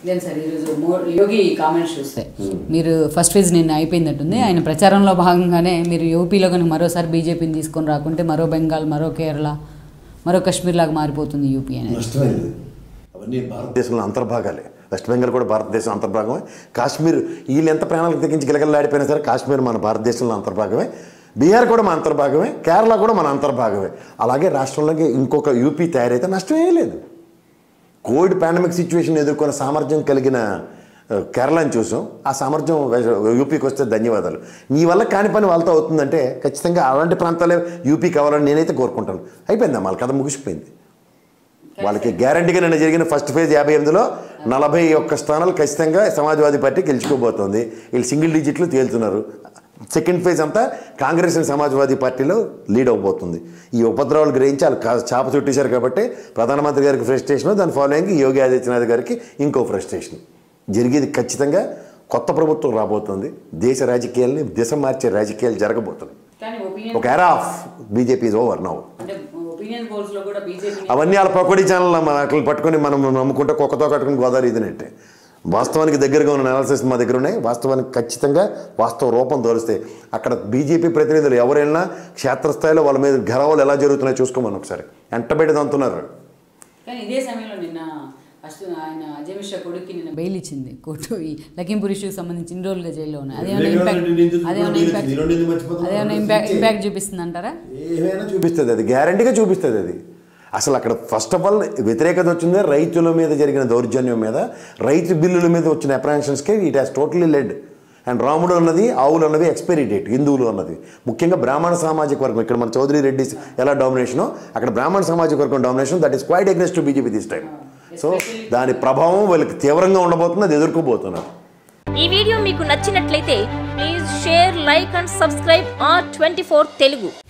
లేదు సార్ ఈరోజు మో- యోగి కామెంట్స్ చూస్తే మీరు ఫస్ట్ ఫేజ్ నిన్న అయిపోయిందట్టుంది ఆయన ప్రచారంలో భాగంగానే మీరు యూపీలో కనుక మరోసారి బీజేపీని తీసుకొని రాకుంటే మరో బెంగాల్ మరో కేరళ మరో కాశ్మీర్ లాగా మారిపోతుంది యూపీ అనేది నష్టమైంది అవన్నీ భారతదేశంలో అంతర్భాగాలే వెస్ట్ బెంగాల్ కూడా భారతదేశం అంతర్భాగమే కాశ్మీర్ వీళ్ళు ఎంత ప్రాణాలకు తెగించి గిలగలాడిపోయినా సరే కాశ్మీర్ మన భారతదేశంలో అంతర్భాగమే బీహార్ కూడా మన అంతర్భాగమే కేరళ కూడా మన అంతర్భాగమే అలాగే రాష్ట్రంలోకి ఇంకొక యూపీ తయారైతే నష్టమే లేదు కోవిడ్ పాండమిక్ సిచ్యువేషన్ ఎదుర్కొన్న సామర్థ్యం కలిగిన ఆ, కేరళని చూసాం ఆ సామర్థ్యం వే- యూపీకి వస్తే ధన్యవాదాలు నీ వల్ల కాని పని వాళ్ళతో అవుతుందంటే ఖచ్చితంగా అలాంటి ప్రాంతాలే యూపీ కావాలని నేనైతే కోరుకుంటాను అయిపోయింది వాళ్ళ కథ ముగిసిపోయింది వాళ్ళకి గ్యారంటీగా నిన్న జరిగిన ఫస్ట్ ఫేజ్ యాభై ఎనిమిదిలో నలభై ఒక్క స్థానాలు ఖచ్చితంగా సమాజ్వాదీ పార్టీ గెలుచుకోబోతోంది వీళ్ళు సింగిల్ డిజిట్లు తేలుతున్నారు సెకండ్ ఫేజ్ అంతా కాంగ్రెస్ అండ్ సమాజ్వాదీ పార్టీలో లీడ్ అవబోతుంది ఈ ఉపద్రవాలు గ్రహించి వాళ్ళు కా- చాప చుట్టేశారు కాబట్టి ప్రధానమంత్రి గారికి ఫ్రస్ట్రేషన్ దాని ఫాలోయింగ్ యోగి ఆదిత్యనాథ్ గారికి ఇంకో ఫ్రస్ట్రేషన్ జరిగేది ఖచ్చితంగా కొత్త ప్రభుత్వం రాబోతుంది దేశ రాజకీయాల్ని దిశ మార్చే రాజకీయాలు జరగబోతున్నాయి కానీ ఒపీనియన్ ఒక era of BJP is over now అంటే ఒపీనియన్ పోల్స్ లో కూడా బీజేపీ అవన్నీ వాళ్ళ పకోడీ ఛానల్ మన అట్లా పట్టుకొని మనం నమ్ముకుంటే కుక్కతో కట్టుకుని గోదావరి ఇదినట్టే వాస్తవానికి దగ్గరగా ఉన్న అనాలిసిస్ మా దగ్గర ఉన్నాయి వాస్తవానికి ఖచ్చితంగా వాస్తవ రూపం తోలిస్తే అక్కడ బీజేపీ ప్రతినిధులు ఎవరైనా క్షేత్రస్థాయిలో వాళ్ళ మీద గెలవలు ఎలా జరుగుతున్నాయో చూసుకోమని ఒకసారి ఎంటబెట్టి అంటున్నారు కానీ ఇదే సమయంలో నిన్న ఫస్ట్ ఆయన అజయ్ మిశ్రా కొడుక్కి నిన్న బెయిల్ ఇచ్చింది కోర్టు ఈ లఖింపూర్ ఇష్యూకి సంబంధించి ఇన్ని రోజులుగా జైల్లో ఉన్నాయి అదేమైనా ఇంపాక్ట్ అదేమైనా ఇంపాక్ట్ అదేమైనా ఇంపాక్ట్ ఇంపాక్ట్ చూపిస్తుంది అంటారా ఏమైనా చూపిస్తుంది అది గ్యారంటీగా చూపిస్తుంది అది అసలు అక్కడ ఫస్ట్ ఆఫ్ ఆల్ వ్యతిరేకత వచ్చింది రైతుల మీద జరిగిన దౌర్జన్యం మీద రైతు బిల్లుల మీద వచ్చిన అప్రహెన్షన్స్కి it has totally led and రాముడు అన్నది ఆవులు అన్నది ఎక్స్పైరీ డేట్ హిందువులు అన్నది ముఖ్యంగా బ్రాహ్మణ సామాజిక వర్గం ఇక్కడ మన చౌదరి రెడ్డి ఎలా డామినేషనో అక్కడ బ్రాహ్మణ సామాజిక వర్గం domination that is quite aggressed to BJP this time so దాని ప్రభావం వాళ్ళకి తీవ్రంగా ఉండబోతుంది అది ఎదుర్కోబోతున్నారు ఈ వీడియో మీకు నచ్చినట్లయితే please share like and subscribe R twenty Telugu